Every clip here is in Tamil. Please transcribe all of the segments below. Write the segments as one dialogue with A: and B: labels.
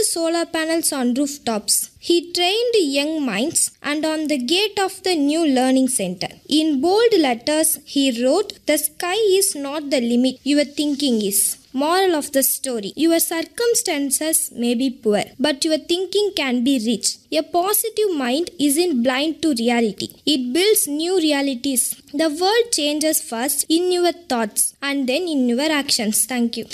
A: solar panels on rooftops. He trained young minds and on the gate of the new learning center. In bold letters, he wrote, The sky is not the limit, your thinking is. Moral of the story Your circumstances may be poor, but your thinking can be rich. A positive mind isn't blind to reality, it builds new realities. The world changes first in your thoughts and then in your actions. Thank you.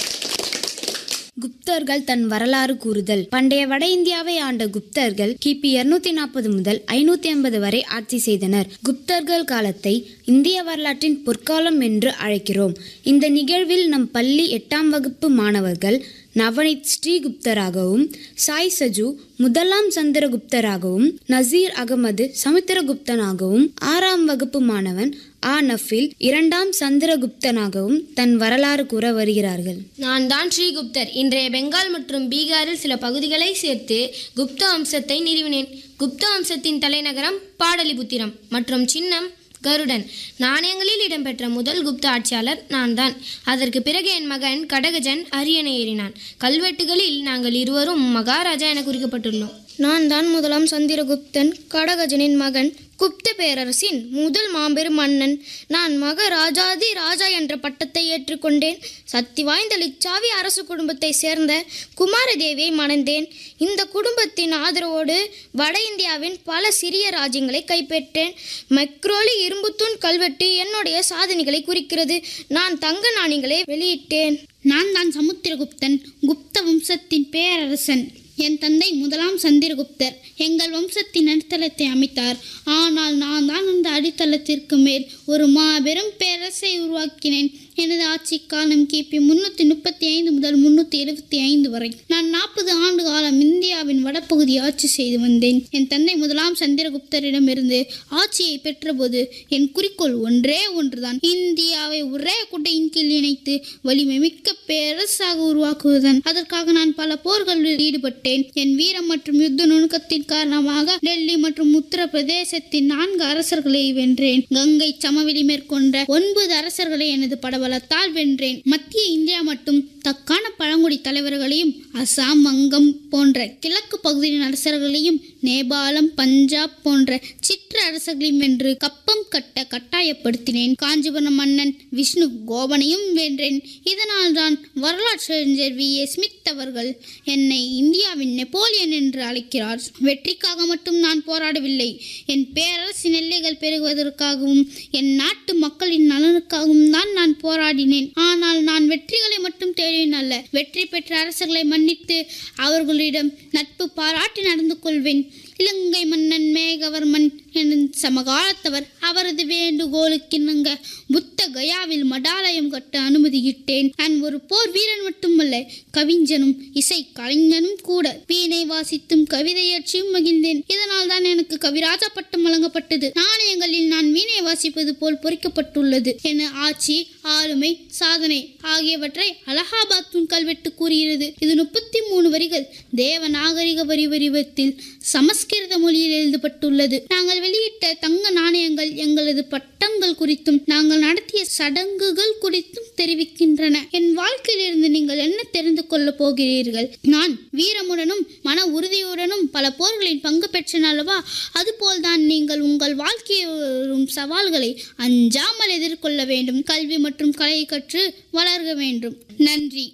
B: குப்தர்கள் தன் வரலாறு கூறுதல் பண்டைய வட இந்தியாவை ஆண்ட குப்தர்கள் கிபி இருநூத்தி நாற்பது முதல் ஐநூத்தி ஐம்பது வரை ஆட்சி செய்தனர் குப்தர்கள் காலத்தை இந்திய வரலாற்றின் பொற்காலம் என்று அழைக்கிறோம் இந்த நிகழ்வில் நம் பள்ளி எட்டாம் வகுப்பு மாணவர்கள் நவனித் ஸ்ரீகுப்தராகவும் சாய் சஜு முதலாம் சந்திரகுப்தராகவும் நசீர் அகமது சமுத்திரகுப்தனாகவும் ஆறாம் வகுப்பு மாணவன் ஆ நஃபில் இரண்டாம் சந்திரகுப்தனாகவும் தன் வரலாறு கூற வருகிறார்கள்
C: நான் தான் ஸ்ரீகுப்தர் இன்றைய பெங்கால் மற்றும் பீகாரில் சில பகுதிகளை சேர்த்து குப்த வம்சத்தை நிறுவினேன் குப்த வம்சத்தின் தலைநகரம் பாடலிபுத்திரம் மற்றும் சின்னம் கருடன் நாணயங்களில் இடம்பெற்ற முதல் குப்த ஆட்சியாளர் நான் தான் அதற்கு பிறகு என் மகன் கடகஜன் அரியணை ஏறினான் கல்வெட்டுகளில் நாங்கள் இருவரும் மகாராஜா என குறிக்கப்பட்டுள்ளோம்
D: நான் தான் முதலாம் சந்திரகுப்தன் கடகஜனின் மகன் குப்த பேரரசின் முதல் மாபெரும் மன்னன் நான் மகராஜாதி ராஜா என்ற பட்டத்தை ஏற்றுக்கொண்டேன் சக்தி வாய்ந்த லிச்சாவி அரசு குடும்பத்தை சேர்ந்த குமாரதேவியை மணந்தேன் இந்த குடும்பத்தின் ஆதரவோடு வட இந்தியாவின் பல சிறிய ராஜ்யங்களை கைப்பற்றேன் மெக்ரோலி இரும்புத்தூண் கல்வெட்டு என்னுடைய சாதனைகளை குறிக்கிறது நான் தங்க நாணயங்களை வெளியிட்டேன்
E: நான் தான் சமுத்திரகுப்தன் குப்த வம்சத்தின் பேரரசன் என் தந்தை முதலாம் சந்திரகுப்தர் எங்கள் வம்சத்தின் அடித்தளத்தை அமைத்தார் ஆனால் நான் தான் அந்த அடித்தளத்திற்கு மேல் ஒரு மாபெரும் பேரரசை உருவாக்கினேன் எனது ஆட்சி காலம் கிபி முன்னூற்றி முப்பத்தி ஐந்து முதல் முன்னூற்றி எழுபத்தி ஐந்து வரை நான் நாற்பது ஆண்டு காலம் இந்தியாவின் வடபகுதியை ஆட்சி செய்து வந்தேன் என் தந்தை முதலாம் சந்திரகுப்தரிடமிருந்து ஆட்சியை பெற்றபோது என் குறிக்கோள் ஒன்றே ஒன்றுதான் இந்தியாவை ஒரே குட்டையின் கீழ் இணைத்து வலிமை மிக்க பேரரசாக உருவாக்குவதுதான் அதற்காக நான் பல போர்களில் ஈடுபட்டேன் என் வீரம் மற்றும் யுத்த நுணுக்கத்தின் காரணமாக டெல்லி மற்றும் உத்தரப்பிரதேசத்தின் நான்கு அரசர்களை வென்றேன் கங்கை சமவெளி மேற்கொண்ட ஒன்பது அரசர்களை எனது படபலத்தால் வென்றேன் மத்திய இந்தியா மற்றும் தக்கான பழங்குடி தலைவர்களையும் அசாம் வங்கம் போன்ற கிழக்கு பகுதியின் அரசர்களையும் நேபாளம் பஞ்சாப் போன்ற சிற்ற அரசர்களையும் வென்று கப்பம் கட்ட கட்டாயப்படுத்தினேன் காஞ்சிபுரம் மன்னன் விஷ்ணு கோபனையும் வென்றேன் இதனால் தான் வரலாற்றறிஞர் வி ஏ ஸ்மித் அவர்கள் என்னை இந்தியாவின் நெப்போலியன் என்று அழைக்கிறார் வெற்றிக்காக மட்டும் நான் போராடவில்லை என் பேரரசின் எல்லைகள் பெருகுவதற்காகவும் என் நாட்டு மக்களின் நலனுக்காகவும் தான் நான் போராடினேன் ஆனால் நான் வெற்றிகளை மட்டும் தேடினேன் அல்ல வெற்றி பெற்ற அரசர்களை மன்னித்து அவர்களிடம் நட்பு பாராட்டி நடந்து கொள்வேன் இலங்கை மன்னன் மேகவர்மன் எனும் சமகாலத்தவர் அவரது வேண்டுகோளுக்கிணங்க புத்த கயாவில் மடாலயம் கட்ட அனுமதியிட்டேன் நான் ஒரு போர் வீரன் மட்டுமல்ல கவிஞனும் இசை கலைஞனும் கூட வீணை வாசித்தும் கவிதையற்றியும் மகிழ்ந்தேன் இதனால் தான் எனக்கு கவிராஜா பட்டம் வழங்கப்பட்டது நாணயங்களில் நான் வீணை வாசிப்பது போல் பொறிக்கப்பட்டுள்ளது என ஆட்சி ஆளுமை சாதனை ஆகியவற்றை அலகாபாத் தூண் கல்வெட்டு கூறுகிறது இது முப்பத்தி மூணு வரிகள் தேவ நாகரிக வரி வடிவத்தில் சமஸ்கிருத மொழியில் எழுதப்பட்டுள்ளது நாங்கள் வெளியிட்ட தங்க நாணயங்கள் எங்களது பட்டங்கள் குறித்தும் நாங்கள் நடத்திய சடங்குகள் குறித்தும் தெரிவிக்கின்றன என் வாழ்க்கையிலிருந்து நீங்கள் என்ன தெரிந்து கொள்ளப் போகிறீர்கள் நான் வீரமுடனும் மன உறுதியுடனும் பல போர்களில் பங்கு பெற்றேன் அல்லவா அதுபோல்தான் நீங்கள் உங்கள் வாழ்க்கையில் வரும் சவால்களை அஞ்சாமல் எதிர்கொள்ள வேண்டும் கல்வி மற்றும் கலை கற்று வளர்க வேண்டும் நன்றி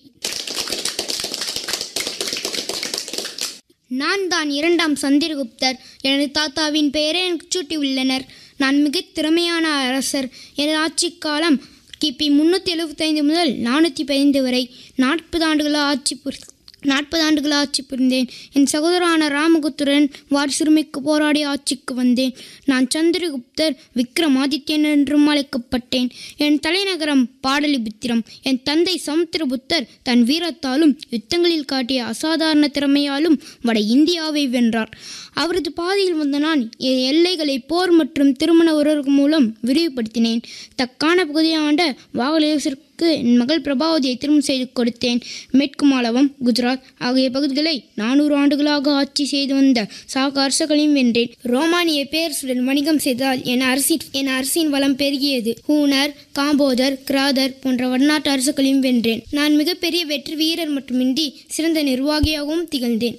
D: நான் தான் இரண்டாம் சந்திரகுப்தர் எனது தாத்தாவின் பெயரை எனக்கு சூட்டியுள்ளனர் நான் மிக திறமையான அரசர் எனது ஆட்சிக் காலம் கிபி முன்னூற்றி எழுபத்தைந்து முதல் நானூற்றி பதினைந்து வரை நாற்பது ஆண்டுகள் ஆட்சி புரி நாற்பது ஆண்டுகள் ஆட்சி புரிந்தேன் என் சகோதரான ராமகுத்துரன் வாரிசுரிமைக்கு போராடி ஆட்சிக்கு வந்தேன் நான் சந்திரகுப்தர் விக்ரமாதித்யன் என்றும் அழைக்கப்பட்டேன் என் தலைநகரம் பாடலிபுத்திரம் என் தந்தை சமுத்திரபுத்தர் தன் வீரத்தாலும் யுத்தங்களில் காட்டிய அசாதாரண திறமையாலும் வட இந்தியாவை வென்றார் அவரது பாதையில் வந்த நான் என் எல்லைகளை போர் மற்றும் திருமண உறவு மூலம் விரிவுபடுத்தினேன் தக்கான பகுதியை ஆண்ட வாகலேசருக்கு என் மகள் பிரபாவதியை திருமணம் செய்து கொடுத்தேன் மேற்கு மாலவம் குஜராத் ஆகிய பகுதிகளை நானூறு ஆண்டுகளாக ஆட்சி செய்து வந்த சாக அரசர்களையும் வென்றேன் ரோமானிய பேரரசுடன் வணிகம் செய்ததால் என் அரசின் என் அரசின் வளம் பெருகியது ஹூனர் காம்போதர் கிராதர் போன்ற வடநாட்டு அரசுகளையும் வென்றேன் நான் மிகப்பெரிய வெற்றி வீரர் மட்டுமின்றி சிறந்த நிர்வாகியாகவும் திகழ்ந்தேன்